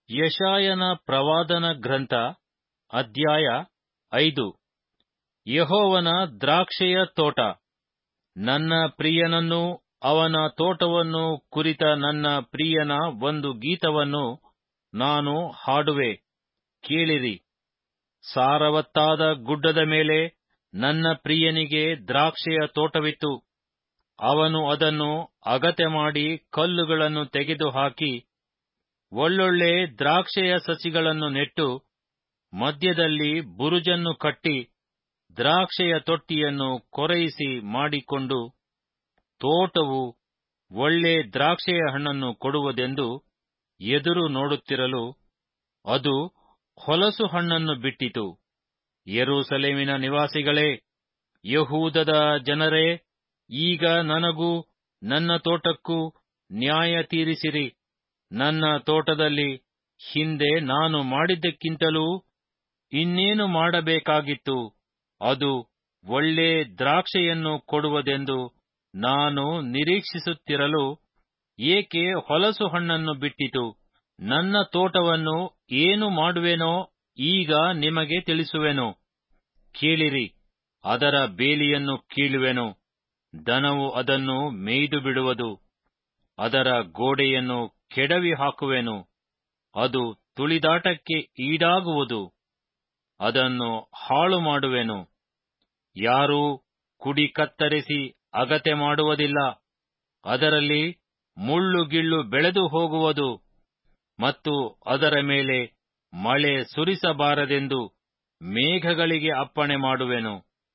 ಯಶಾಯನ ಪ್ರವಾದನ ಗ್ರಂಥ ಅಧ್ಯಾಯ ಐದು ಯಹೋವನ ದ್ರಾಕ್ಷೆಯ ತೋಟ ನನ್ನ ಪ್ರಿಯನನ್ನು ಅವನ ತೋಟವನ್ನು ಕುರಿತ ನನ್ನ ಪ್ರಿಯನ ಒಂದು ಗೀತವನ್ನು ನಾನು ಹಾಡುವೆ ಕೇಳಿರಿ ಸಾರವತ್ತಾದ ಗುಡ್ಡದ ಮೇಲೆ ನನ್ನ ಪ್ರಿಯನಿಗೆ ದ್ರಾಕ್ಷೆಯ ತೋಟವಿತ್ತು ಅವನು ಅದನ್ನು ಅಗತೆ ಮಾಡಿ ಕಲ್ಲುಗಳನ್ನು ತೆಗೆದುಹಾಕಿ ಒಳ್ಳೊಳ್ಳೆ ದ್ರಾಕ್ಷೆಯ ಸಸಿಗಳನ್ನು ನೆಟ್ಟು ಮಧ್ಯದಲ್ಲಿ ಬುರುಜನ್ನು ಕಟ್ಟಿ ದ್ರಾಕ್ಷೆಯ ತೊಟ್ಟಿಯನ್ನು ಕೊರಯಿಸಿ ಮಾಡಿಕೊಂಡು ತೋಟವು ಒಳ್ಳೆ ದ್ರಾಕ್ಷೆಯ ಹಣ್ಣನ್ನು ಕೊಡುವುದೆಂದು ಎದುರು ನೋಡುತ್ತಿರಲು ಅದು ಹೊಲಸು ಹಣ್ಣನ್ನು ಬಿಟ್ಟಿತು ಯೆರೂಸಲೇಮಿನ ನಿವಾಸಿಗಳೇ ಯಹೂದದ ಜನರೇ ಈಗ ನನಗೂ ನನ್ನ ತೋಟಕ್ಕೂ ನ್ಯಾಯ ತೀರಿಸಿರಿ ನನ್ನ ತೋಟದಲ್ಲಿ ಹಿಂದೆ ನಾನು ಮಾಡಿದ್ದಕ್ಕಿಂತಲೂ ಇನ್ನೇನು ಮಾಡಬೇಕಾಗಿತ್ತು ಅದು ಒಳ್ಳೆ ದ್ರಾಕ್ಷೆಯನ್ನು ಕೊಡುವುದೆಂದು ನಾನು ನಿರೀಕ್ಷಿಸುತ್ತಿರಲು ಏಕೆ ಹೊಲಸು ಹಣ್ಣನ್ನು ಬಿಟ್ಟಿತು ನನ್ನ ತೋಟವನ್ನು ಏನು ಮಾಡುವೆನೋ ಈಗ ನಿಮಗೆ ತಿಳಿಸುವೆನು ಕೇಳಿರಿ ಅದರ ಬೇಲಿಯನ್ನು ಕೀಳುವೆನು ದನವು ಅದನ್ನು ಮೇಯ್ದು ಬಿಡುವುದು ಅದರ ಗೋಡೆಯನ್ನು ಕೆಡವಿ ಹಾಕುವೆನು ಅದು ತುಳಿದಾಟಕ್ಕೆ ಈಡಾಗುವುದು ಅದನ್ನು ಹಾಳು ಮಾಡುವೆನು ಯಾರೂ ಕುಡಿ ಕತ್ತರಿಸಿ ಅಗತೆ ಮಾಡುವುದಿಲ್ಲ ಅದರಲ್ಲಿ ಮುಳ್ಳುಗಿಳ್ಳು ಬೆಳೆದು ಹೋಗುವುದು ಮತ್ತು ಅದರ ಮೇಲೆ ಮಳೆ ಸುರಿಸಬಾರದೆಂದು ಮೇಘಗಳಿಗೆ ಅಪ್ಪಣೆ ಮಾಡುವೆನು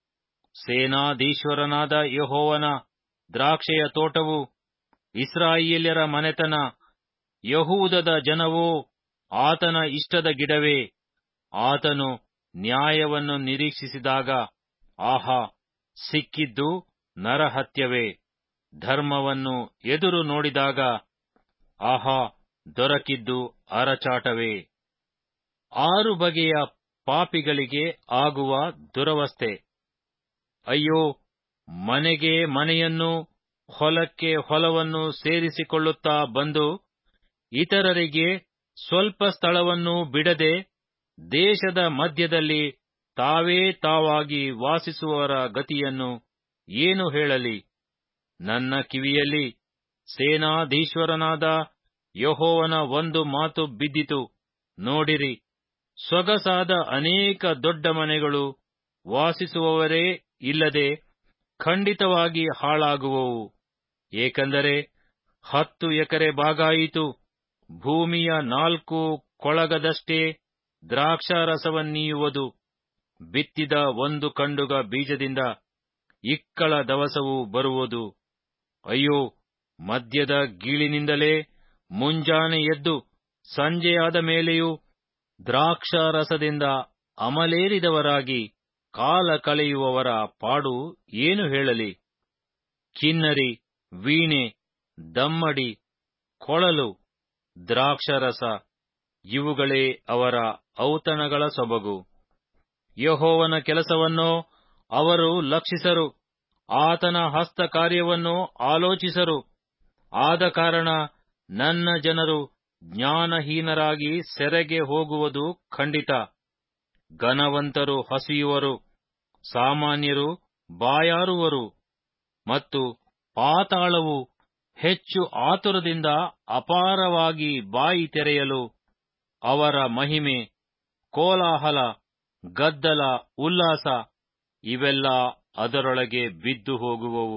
ಸೇನಾಧೀಶ್ವರನಾದ ಯಹೋವನ ದ್ರಾಕ್ಷೆಯ ತೋಟವು ಇಸ್ರಾಯೇಲ್ಯರ ಮನೆತನ ಯಹೂದದ ಜನವೋ ಆತನ ಇಷ್ಟದ ಗಿಡವೇ ಆತನು ನ್ಯಾಯವನ್ನು ನಿರೀಕ್ಷಿಸಿದಾಗ ಆಹಾ ಸಿಕ್ಕಿದ್ದು ನರಹತ್ಯವೇ ಧರ್ಮವನ್ನು ಎದುರು ನೋಡಿದಾಗ ಆಹಾ ದೊರಕಿದ್ದು ಅರಚಾಟವೇ ಆರು ಬಗೆಯ ಪಾಪಿಗಳಿಗೆ ಆಗುವ ದುರವಸ್ಥೆ ಅಯ್ಯೋ ಮನೆಗೆ ಮನೆಯನ್ನು ಹೊಲಕ್ಕೆ ಹೊಲವನ್ನು ಸೇರಿಸಿಕೊಳ್ಳುತ್ತಾ ಬಂದು ಇತರರಿಗೆ ಸ್ವಲ್ಪ ಸ್ಥಳವನ್ನು ಬಿಡದೆ ದೇಶದ ಮಧ್ಯದಲ್ಲಿ ತಾವೇ ತಾವಾಗಿ ವಾಸಿಸುವವರ ಗತಿಯನ್ನು ಏನು ಹೇಳಲಿ ನನ್ನ ಕಿವಿಯಲ್ಲಿ ಸೇನಾಧೀಶ್ವರನಾದ ಯಹೋವನ ಒಂದು ಮಾತು ಬಿದ್ದಿತು ನೋಡಿರಿ ಸೊಗಸಾದ ಅನೇಕ ದೊಡ್ಡ ಮನೆಗಳು ವಾಸಿಸುವವರೇ ಇಲ್ಲದೆ ಖಂಡಿತವಾಗಿ ಹಾಳಾಗುವವು ಏಕೆಂದರೆ ಹತ್ತು ಎಕರೆ ಬಾಗಾಯಿತು ಭೂಮಿಯ ನಾಲ್ಕು ಕೊಳಗದಷ್ಟೇ ದ್ರಾಕ್ಷಾರಸವನ್ನೀಯುವುದು ಬಿತ್ತಿದ ಒಂದು ಕಂಡುಗ ಬೀಜದಿಂದ ಇಕ್ಕಳ ದವಸವು ಬರುವುದು ಅಯ್ಯೋ ಮದ್ಯದ ಗೀಳಿನಿಂದಲೇ ಮುಂಜಾನೆ ಎದ್ದು ಸಂಜೆಯಾದ ಮೇಲೆಯೂ ದ್ರಾಕ್ಷಾರಸದಿಂದ ಅಮಲೇರಿದವರಾಗಿ ಕಾಲ ಕಳೆಯುವವರ ಪಾಡು ಏನು ಹೇಳಲಿ ಕಿನ್ನರಿ ವೀಣೆ ದಮ್ಮಡಿ ಕೊಳಲು ದ್ರಾಕ್ಷರಸ ಇವುಗಳೇ ಅವರ ಔತಣಗಳ ಸೊಬಗು ಯಹೋವನ ಕೆಲಸವನ್ನೋ ಅವರು ಲಕ್ಷಿಸರು ಆತನ ಹಸ್ತ ಕಾರ್ಯವನ್ನೋ ಆಲೋಚಿಸರು ಆದ ಕಾರಣ ನನ್ನ ಜನರು ಜ್ಞಾನಹೀನರಾಗಿ ಸೆರೆಗೆ ಹೋಗುವುದು ಖಂಡಿತ ಘನವಂತರು ಹಸಿಯುವರು ಸಾಮಾನ್ಯರು ಬಾಯಾರುವರು ಮತ್ತು ಪಾತಾಳವು ಹೆಚ್ಚು ಆತುರದಿಂದ ಅಪಾರವಾಗಿ ಬಾಯಿ ತೆರೆಯಲು ಅವರ ಮಹಿಮೆ ಕೋಲಾಹಲ ಗದ್ದಲ ಉಲ್ಲಾಸ ಇವೆಲ್ಲ ಅದರೊಳಗೆ ಬಿದ್ದು ಹೋಗುವವು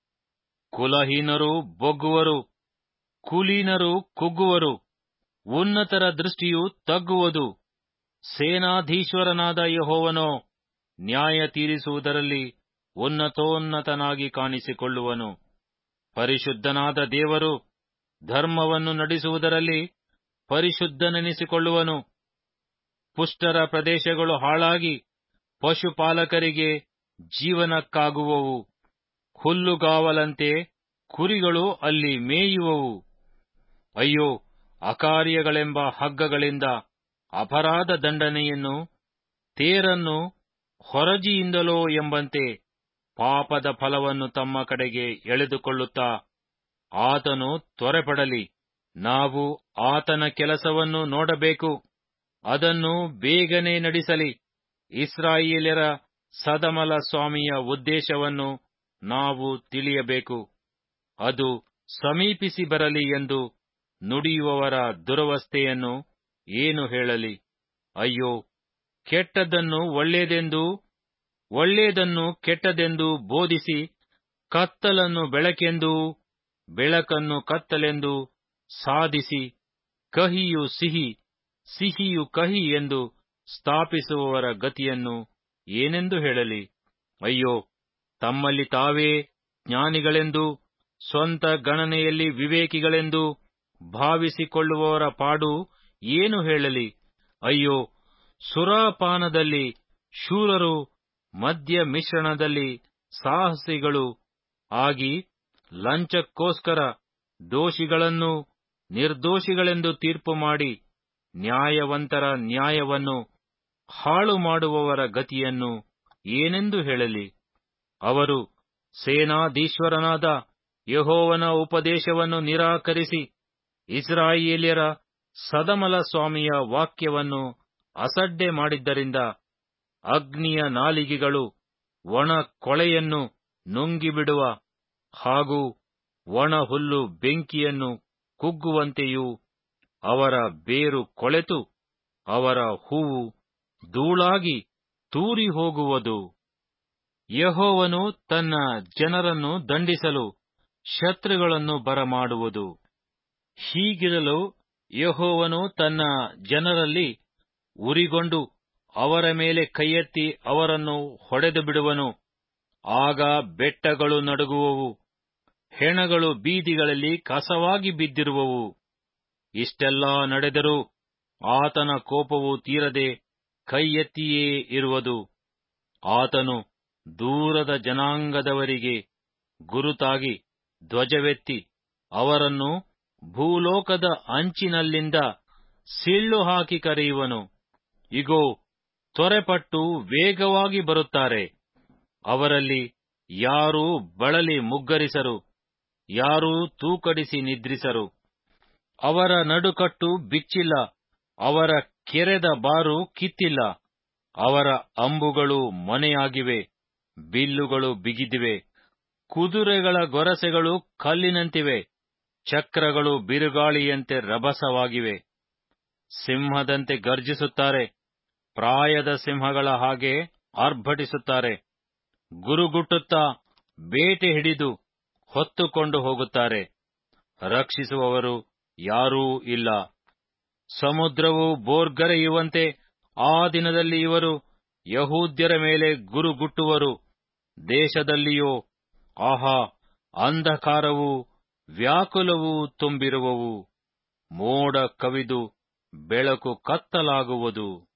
ಕುಲಹೀನರು ಬೊಗ್ಗುವರು ಕುಲೀನರು ಕುಗ್ಗುವರು ಉನ್ನತರ ದೃಷ್ಟಿಯು ತಗ್ಗುವುದು ಸೇನಾಧೀಶ್ವರನಾದ ಯಹೋವನೋ ನ್ಯಾಯ ತೀರಿಸುವುದರಲ್ಲಿ ಉನ್ನತೋನ್ನತನಾಗಿ ಕಾಣಿಸಿಕೊಳ್ಳುವನು ಪರಿಶುದ್ಧನಾದ ದೇವರು ಧರ್ಮವನ್ನು ನಡೆಸುವುದರಲ್ಲಿ ಪರಿಶುದ್ಧನೆನಿಸಿಕೊಳ್ಳುವನು ಪುಷ್ಟರ ಪ್ರದೇಶಗಳು ಹಾಳಾಗಿ ಪಶುಪಾಲಕರಿಗೆ ಜೀವನಕ್ಕಾಗುವವು ಹುಲ್ಲುಗಾವಲಂತೆ ಕುರಿಗಳು ಅಲ್ಲಿ ಮೇಯುವವು ಅಯ್ಯೋ ಅಕಾರ್ಯಗಳೆಂಬ ಹಗ್ಗಗಳಿಂದ ಅಪರಾಧ ದಂಡನೆಯನ್ನು ತೇರನ್ನು ಹೊರಜಿಯಿಂದಲೋ ಎಂಬಂತೆ ಪಾಪದ ಫಲವನ್ನು ತಮ್ಮ ಕಡೆಗೆ ಎಳೆದುಕೊಳ್ಳುತ್ತಾ ಆತನು ತ್ವರೆಪಡಲಿ ನಾವು ಆತನ ಕೆಲಸವನ್ನು ನೋಡಬೇಕು ಅದನ್ನು ಬೇಗನೆ ನಡೆಸಲಿ ಇಸ್ರಾಯೇಲ್ಯರ ಸದಮಲ ಸ್ವಾಮಿಯ ಉದ್ದೇಶವನ್ನು ನಾವು ತಿಳಿಯಬೇಕು ಅದು ಸಮೀಪಿಸಿ ಬರಲಿ ಎಂದು ನುಡಿಯುವವರ ದುರವಸ್ಥೆಯನ್ನು ಏನು ಹೇಳಲಿ ಅಯ್ಯೋ ಕೆಟ್ಟದ್ದನ್ನು ಒಳ್ಳೆಯದೆಂದು ಒಳ್ಳೆಯದನ್ನು ಕೆಟ್ಟದೆಂದು ಬೋಧಿಸಿ ಕತ್ತಲನ್ನು ಬೆಳಕೆಂದೂ ಬೆಳಕನ್ನು ಕತ್ತಲೆಂದು ಸಾಧಿಸಿ ಕಹಿಯು ಸಿಹಿ ಸಿಹಿಯು ಕಹಿ ಎಂದು ಸ್ಥಾಪಿಸುವವರ ಗತಿಯನ್ನು ಏನೆಂದು ಹೇಳಲಿ ಅಯ್ಯೋ ತಮ್ಮಲ್ಲಿ ತಾವೇ ಜ್ಞಾನಿಗಳೆಂದು ಸ್ವಂತ ಗಣನೆಯಲ್ಲಿ ವಿವೇಕಿಗಳೆಂದು ಭಾವಿಸಿಕೊಳ್ಳುವವರ ಪಾಡು ಏನು ಹೇಳಲಿ ಅಯ್ಯೋ ಸುರಾಪಾನದಲ್ಲಿ ಶೂರರು ಮದ್ಯ ಮಿಶ್ರಣದಲ್ಲಿ ಸಾಹಸಿಗಳು ಆಗಿ ಲಂಚಕ್ಕೋಸ್ಕರ ದೋಷಿಗಳನ್ನು ನಿರ್ದೋಷಿಗಳೆಂದು ತೀರ್ಪು ಮಾಡಿ ನ್ಯಾಯವಂತರ ನ್ಯಾಯವನ್ನು ಹಾಳು ಮಾಡುವವರ ಗತಿಯನ್ನು ಏನೆಂದು ಹೇಳಲಿ ಅವರು ಸೇನಾಧೀಶ್ವರನಾದ ಯಹೋವನ ಉಪದೇಶವನ್ನು ನಿರಾಕರಿಸಿ ಇಸ್ರಾಯೇಲ್ಯರ ಸದಮಲ ಸ್ವಾಮಿಯ ವಾಕ್ಯವನ್ನು ಅಸಡ್ಡೆ ಮಾಡಿದ್ದರಿಂದ ಅಗ್ನಿಯ ನಾಲಿಗೆಗಳು ಒಣ ಕೊಳೆಯನ್ನು ನುಂಗಿಬಿಡುವ ಹಾಗೂ ಒಣ ಹುಲ್ಲು ಬೆಂಕಿಯನ್ನು ಕುಗ್ಗುವಂತೆಯೂ ಅವರ ಬೇರು ಕೊಳೆತು ಅವರ ಹೂವು ಧೂಳಾಗಿ ತೂರಿ ಹೋಗುವುದು ಯಹೋವನು ತನ್ನ ಜನರನ್ನು ದಂಡಿಸಲು ಶತ್ರುಗಳನ್ನು ಬರಮಾಡುವುದು ಹೀಗಿರಲು ಯಹೋವನು ತನ್ನ ಜನರಲ್ಲಿ ಉರಿಗೊಂಡು ಅವರ ಮೇಲೆ ಕೈಯೆತ್ತಿ ಅವರನ್ನು ಹೊಡೆದು ಬಿಡುವನು ಆಗ ಬೆಟ್ಟಗಳು ನಡುಗುವವು ಹೆಣಗಳು ಬೀದಿಗಳಲ್ಲಿ ಕಸವಾಗಿ ಬಿದ್ದಿರುವವು ಇಷ್ಟೆಲ್ಲಾ ನಡೆದರೂ ಆತನ ಕೋಪವು ತೀರದೆ ಕೈ ಎತ್ತಿಯೇ ಇರುವುದು ಆತನು ದೂರದ ಜನಾಂಗದವರಿಗೆ ಗುರುತಾಗಿ ಧ್ವಜವೆತ್ತಿ ಅವರನ್ನು ಭೂಲೋಕದ ಅಂಚಿನಲ್ಲಿಂದ ಸಿಳ್ಳು ಹಾಕಿ ಕರೆಯುವನು ಇಗೋ ತ್ವರೆಪಟ್ಟು ವೇಗವಾಗಿ ಬರುತ್ತಾರೆ ಅವರಲ್ಲಿ ಯಾರೂ ಬಳಲಿ ಮುಗ್ಗರಿಸರು ಯಾರೂ ತೂಕಡಿಸಿ ನಿದ್ರಿಸರು ಅವರ ನಡುಕಟ್ಟು ಬಿಚ್ಚಿಲ್ಲ ಅವರ ಕೆರೆದ ಬಾರು ಕಿತ್ತಿಲ್ಲ ಅವರ ಅಂಬುಗಳು ಮೊನೆಯಾಗಿವೆ ಬಿಲ್ಲುಗಳು ಬಿಗಿದಿವೆ ಕುದುರೆಗಳ ಗೊರಸೆಗಳು ಕಲ್ಲಿನಂತಿವೆ ಚಕ್ರಗಳು ಬಿರುಗಾಳಿಯಂತೆ ರಭಸವಾಗಿವೆ ಸಿಂಹದಂತೆ ಗರ್ಜಿಸುತ್ತಾರೆ ಪ್ರಾಯದ ಸಿಂಹಗಳ ಹಾಗೆ ಆರ್ಭಟಿಸುತ್ತಾರೆ ಗುರುಗುಟ್ಟುತ್ತಾ ಬೇಟೆ ಹಿಡಿದು ಹೊತ್ತುಕೊಂಡು ಹೋಗುತ್ತಾರೆ ರಕ್ಷಿಸುವವರು ಯಾರೂ ಇಲ್ಲ ಸಮುದ್ರವು ಬೋರ್ಗರೆಯುವಂತೆ ಆ ದಿನದಲ್ಲಿ ಇವರು ಯಹೂದ್ಯರ ಮೇಲೆ ಗುರುಗುಟ್ಟುವರು ದೇಶದಲ್ಲಿಯೋ ಆಹಾ ಅಂಧಕಾರವೂ ವ್ಯಾಕುಲವೂ ತುಂಬಿರುವವು ಮೋಡ ಕವಿದು ಬೆಳಕು ಕತ್ತಲಾಗುವುದು